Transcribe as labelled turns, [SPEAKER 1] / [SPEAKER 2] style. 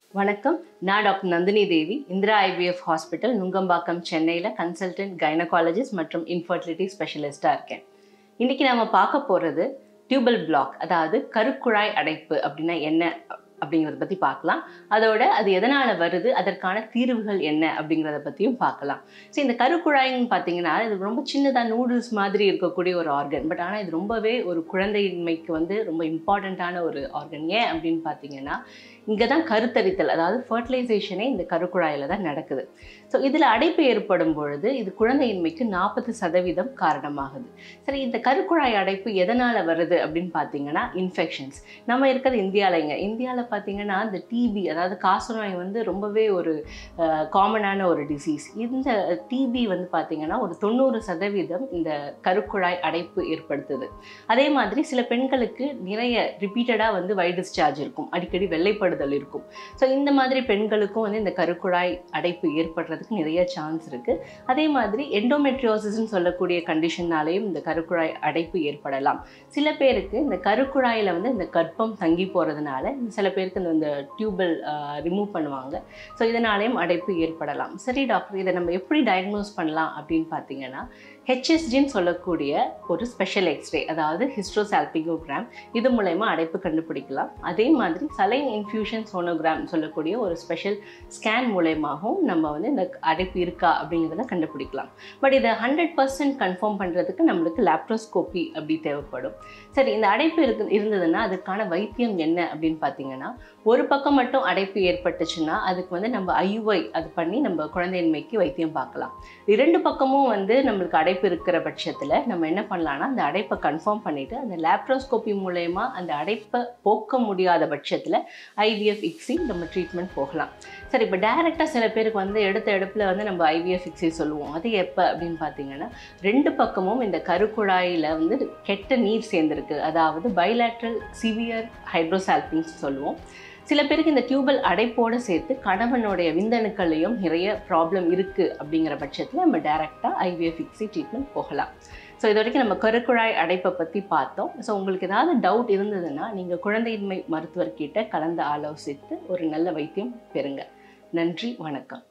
[SPEAKER 1] வணக்கம் நான் doctor Nandini Devi Indira IVF hospital Nungambakkam சென்னையில் கன்சல்டன்ட் கைனகாலஜிஸ்ட் மற்றும் இன்ஃபர்டிலிட்டி ஸ்பெஷலிஸ்ட்டாக இருக்கேன் இன்றைக்கி நம்ம பார்க்க போகிறது டியூபல் பிளாக் அதாவது கருக்குழாய் அடைப்பு அப்படின்னா என்ன அப்படிங்கிறத பற்றி பார்க்கலாம் அதோட அது எதனால் வருது அதற்கான தீர்வுகள் என்ன அப்படிங்கிறத பற்றியும் பார்க்கலாம் ஸோ இந்த கருக்குழாய்ன்னு பார்த்தீங்கன்னா இது ரொம்ப சின்னதாக நூடுல்ஸ் மாதிரி இருக்கக்கூடிய ஒரு ஆர்கன் பட் ஆனால் இது ரொம்பவே ஒரு குழந்தையின்மைக்கு வந்து ரொம்ப இம்பார்ட்டண்ட்டான ஒரு ஆர்கன் ஏன் அப்படின்னு பார்த்தீங்கன்னா இங்கே தான் கருத்தரித்தல் அதாவது ஃபர்டிலைசேஷனே இந்த கருக்குழாயில் தான் நடக்குது ஸோ இதில் அடைப்பு ஏற்படும் பொழுது இது குழந்தையின்மைக்கு நாற்பது சதவீதம் காரணமாகுது சரி இந்த கருக்குழாய் அடைப்பு எதனால் வருது அப்படின்னு பார்த்தீங்கன்னா இன்ஃபெக்ஷன்ஸ் நம்ம இருக்கிறது இந்தியாவிலங்க இந்தியாவில் பார்த்தீங்கன்னா இந்த டிபி அதாவது காசநோய் வந்து ரொம்பவே ஒரு காமனான ஒரு டிசீஸ் இந்த டிபி வந்து பார்த்தீங்கன்னா ஒரு தொண்ணூறு சதவீதம் இந்த கருக்குழாய் அடைப்பு ஏற்படுத்துது அதே மாதிரி சில பெண்களுக்கு நிறைய ரிப்பீட்டடாக வந்து வை டிஸ்சார்ஜ் இருக்கும் அடிக்கடி வெள்ளைப்படுதல் இருக்கும் ஸோ இந்த மாதிரி பெண்களுக்கும் வந்து இந்த கருக்குழாய் அடைப்பு ஏற்படுறதுக்கு நிறைய சான்ஸ் இருக்குது அதே மாதிரி எண்டோமெட்ரியோசிஸ்ன்னு சொல்லக்கூடிய கண்டிஷன்னாலேயும் இந்த கருக்குழாய் அடைப்பு ஏற்படலாம் சில பேருக்கு இந்த கருக்குழாயில் வந்து இந்த கர்ப்பம் தங்கி போகிறதுனால சில பேருக்கு இந்த- இந்த டியூபல் ரிமூவ் பண்ணுவாங்க ஸோ இதனாலேயும் அடைப்பு ஏற்படலாம் சரி டாக்டர் இதை நம்ம எப்படி டயக்னோஸ் பண்ணலாம் அப்படின்னு பார்த்தீங்கன்னா ஹெச்எஸ்ஜின்னு சொல்லக்கூடிய ஒரு ஸ்பெஷல் எக்ஸ்ரே அதாவது ஹிஸ்ட்ரோசால்பிகோகிராம் இது மூலயமா அடைப்பு கண்டுபிடிக்கலாம் அதே மாதிரி சலைன் இன்ஃபியூஷன் சோனோகிராம் சொல்லக்கூடிய ஒரு ஸ்பெஷல் ஸ்கேன் மூலயமாகவும் நம்ம வந்து இந்த அடைப்பு இருக்கா அப்படிங்கிறத கண்டுபிடிக்கலாம் பட் இதை ஹண்ட்ரட் பர்சன்ட் கன்ஃபார்ம் பண்ணுறதுக்கு நம்மளுக்கு லேப்ரோஸ்கோப்பி அப்படி தேவைப்படும் சரி இந்த அடைப்பு இருக்கு இருந்ததுன்னா அதுக்கான வைத்தியம் என்ன அப்படின்னு பார்த்தீங்கன்னா ஒரு பக்கம் மட்டும் அடைப்பு ஏற்பட்டுச்சுன்னா அதுக்கு வந்து நம்ம ஐயுஐ அது பண்ணி நம்ம குழந்தையின்மைக்கு வைத்தியம் பார்க்கலாம் இரண்டு பக்கமும் வந்து நம்மளுக்கு அடைப்பு இருக்கிற பட்சத்தில் நம்ம என்ன பண்ணலாம்னா அந்த அடைப்பை கன்ஃபார்ம் பண்ணிவிட்டு அந்த லேப்ரோஸ்கோப்பி மூலயமா அந்த அடைப்பை போக்க முடியாத பட்சத்தில் ஐவிஎஃப் இக்ஸி நம்ம ட்ரீட்மெண்ட் போகலாம் சரி இப்போ டைரெக்டாக சில பேருக்கு வந்து எடுத்த எடுப்பில் வந்து நம்ம ஐவிஎஃப் இக்ஸி சொல்லுவோம் அது எப்போ அப்படின்னு பார்த்தீங்கன்னா ரெண்டு பக்கமும் இந்த கருக்குழாயில் வந்து கெட்ட நீர் சேர்ந்துருக்கு அதாவது பைலாட்ரல் சிவியர் ஹைட்ரோசால்பிங்ஸ் சொல்லுவோம் சில பேருக்கு இந்த டியூபல் அடைப்போடு சேர்த்து கணவனுடைய விந்தணுக்கள்லையும் நிறைய ப்ராப்ளம் இருக்குது அப்படிங்கிற பட்சத்தில் நம்ம டேரெக்டாக ஐவிஎஃப் ஃபிக்ஸி ட்ரீட்மெண்ட் போகலாம் ஸோ இது வரைக்கும் நம்ம கருக்குழாய் அடைப்பை பற்றி பார்த்தோம் ஸோ உங்களுக்கு ஏதாவது டவுட் இருந்ததுன்னா நீங்கள் குழந்தையின்மை மருத்துவர்கிட்ட கலந்து ஆலோசித்து ஒரு நல்ல வைத்தியம் பெறுங்க நன்றி வணக்கம்